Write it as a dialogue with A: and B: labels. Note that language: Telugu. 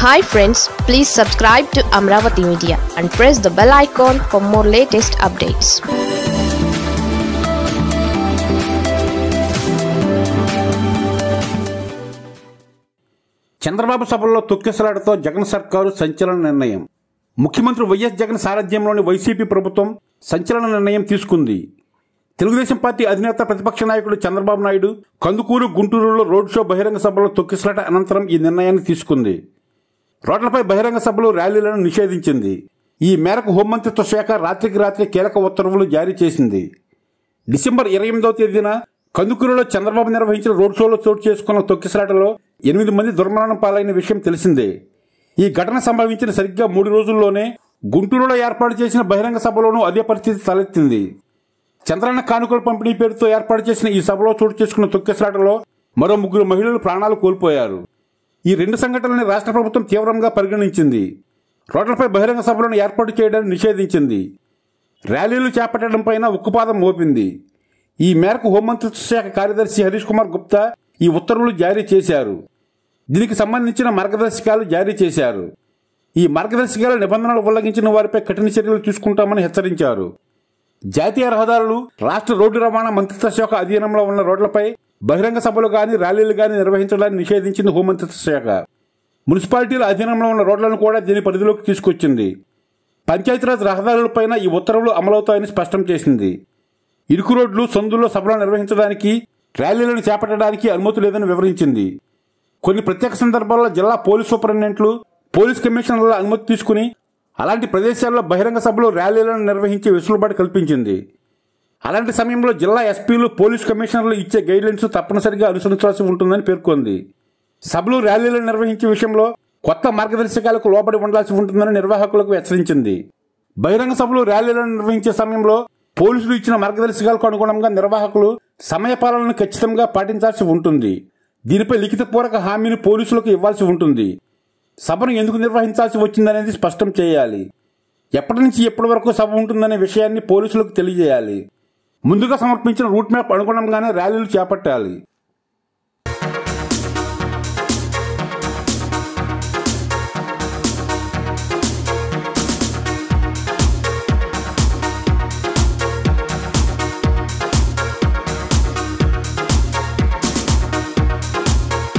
A: hi friends please subscribe to Amaravati media and press the bell icon for more latest updates
B: Chandrababu సభల్లో తొక్కిసలాటతో జగన్ సర్కారు సంచలన నిర్ణయం ముఖ్యమంత్రి వైఎస్ జగన్ సారథ్యంలోని వైసీపీ ప్రభుత్వం సంచలన నిర్ణయం తీసుకుంది తెలుగుదేశం పార్టీ అధినేత ప్రతిపక్ష నాయకుడు చంద్రబాబు నాయుడు కందుకూరు గుంటూరులో రోడ్ షో బహిరంగ సభలో తొక్కిసలాట అనంతరం ఈ నిర్ణయాన్ని తీసుకుంది రోడ్లపై బహిరంగ సభలు ర్యాలీలను నిషేధించింది ఈ మేరకు హోంమంత్రిత్వ శాఖ రాత్రికి రాత్రి కీలక ఉత్తర్వులు జారీ చేసింది డిసెంబర్ ఇరవై ఎనిమిదవ తేదీన కందుకూరులో చంద్రబాబు నిర్వహించిన రోడ్ షోలో చోటు చేసుకున్న తొక్కిసలాటలో ఎనిమిది మంది దుర్మరణం పాలైన విషయం తెలిసిందే ఈ ఘటన సంభవించిన సరిగ్గా మూడు రోజుల్లోనే గుంటూరులో ఏర్పాటు చేసిన బహిరంగ సభలోనూ అదే పరిస్థితి తలెత్తింది చంద్రన్న కానుకల పంపిణీ పేరుతో ఏర్పాటు చేసిన ఈ సభలో చోటు చేసుకున్న తొక్కిసలాటలో మరో ముగ్గురు మహిళలు ప్రాణాలు కోల్పోయారు ఈ రెండు సంఘటనల్ని రాష్ట్ర ప్రభుత్వం తీవ్రంగా పరిగణించింది రోడ్లపై బహిరంగ సభలను ఏర్పాటు చేయడాన్ని నిషేధించింది ర్యాలీలు చేపట్టడంపైన ఉక్కుపాదం మోపింది ఈ మేరకు హోంమంత్రిత్వ శాఖ కార్యదర్శి హరీష్ కుమార్ గుప్తా ఈ ఉత్తర్వులు జారీ చేశారు దీనికి సంబంధించిన మార్గదర్శకాలు జారీ చేశారు ఈ మార్గదర్శకాల నిబంధనలు ఉల్లంఘించిన వారిపై కఠిన చర్యలు తీసుకుంటామని హెచ్చరించారు జాతీయ రహదారులు రాష్ట్ర రోడ్డు రవాణా మంత్రిత్వ శాఖ అధీనంలో ఉన్న రోడ్లపై బహిరంగ సభలు గాని ర్యాలీలు గాని నిర్వహించడాన్ని నిషేధించింది హోంమంత్రిత్వ శాఖ మున్సిపాలిటీల అధీనంలో ఉన్న రోడ్లను కూడా దీని పరిధిలోకి తీసుకొచ్చింది పంచాయతీరాజ్ రహదారులపైన ఈ ఉత్తర్వులు అమలవుతాయని స్పష్టం చేసింది ఇరుకు రోడ్లు సందుల్లో సభలు నిర్వహించడానికి ర్యాలీలను చేపట్టడానికి అనుమతి లేదని వివరించింది కొన్ని ప్రత్యేక సందర్భాల్లో జిల్లా పోలీస్ సూపరింటెండెంట్లు పోలీస్ కమిషనర్ల అనుమతి తీసుకుని అలాంటి ప్రదేశాల్లో బహిరంగ సభలు ర్యాలీలను నిర్వహించే వెసులుబాటు కల్పించింది అలాంటి సమయంలో జిల్లా ఎస్పీలు పోలీస్ కమిషనర్లు ఇచ్చే గైడ్లైన్స్ తప్పనిసరిగా అనుసరించాల్సి ఉంటుందని పేర్కొంది సభలు ర్యాలీలు నిర్వహించే విషయంలో కొత్త మార్గదర్శకాలకు లోబడి ఉండాల్సి ఉంటుందని నిర్వాహకులకు హెచ్చరించింది బహిరంగ సభలు ర్యాలీలను నిర్వహించే సమయంలో పోలీసులు ఇచ్చిన మార్గదర్శకాలకు అనుగుణంగా నిర్వాహకులు సమయపాలనను ఖచ్చితంగా పాటించాల్సి ఉంటుంది దీనిపై లిఖితపూర్వక హామీని పోలీసులకు ఇవ్వాల్సి ఉంటుంది సభను ఎందుకు నిర్వహించాల్సి వచ్చిందనేది స్పష్టం చేయాలి ఎప్పటి నుంచి ఎప్పటి వరకు సభ ఉంటుందనే విషయాన్ని పోలీసులకు తెలియజేయాలి ముందుగా సమర్పించిన రూట్ మ్యాప్ అనుగుణంగానే ర్యాలీలు చేపట్టాలి